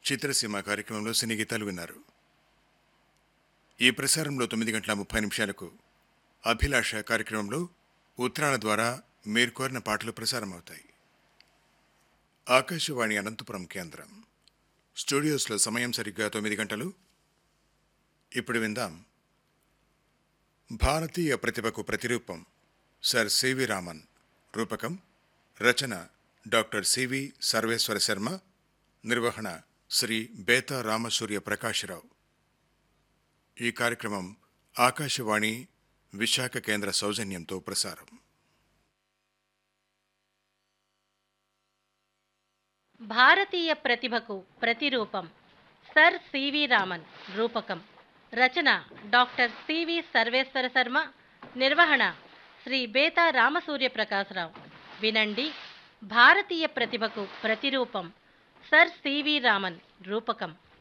చిత్రసీమ కార్యక్రమంలో సినీ గీతాలు విన్నారు ఈ ప్రసారంలో తొమ్మిది గంటల ముప్పై నిమిషాలకు అభిలాష కార్యక్రమంలో ఉత్తరాల ద్వారా మీరు కోరిన పాటలు ప్రసారమవుతాయి ఆకాశవాణి అనంతపురం కేంద్రం స్టూడియోస్లో సమయం సరిగ్గా తొమ్మిది గంటలు ఇప్పుడు విందాం భారతీయ ప్రతిభకు ప్రతిరూపం సర్ సివి రామన్ రూపకం రచన డాక్టర్ సివి సర్వేశ్వర శర్మ నిర్వహణ శ్రీ బేతా రామసూర్య ప్రకాశ్రావు ఈ కార్యక్రమం ఆకాశవాణి విశాఖ కేంద్ర సౌజన్యంతో ప్రసారం భారతీయ ప్రతిభకు ప్రతిరూపం సర్ సివి రామన్ రూపకం రచన డాక్టర్ సివి సర్వేశ్వర శర్మ నిర్వహణ శ్రీ బేతా రామసూర్య ప్రకాశరావు వినండి భారతీయ ప్రతిభకు ప్రతిరూపం సర్ సివి రామన్ రూపకం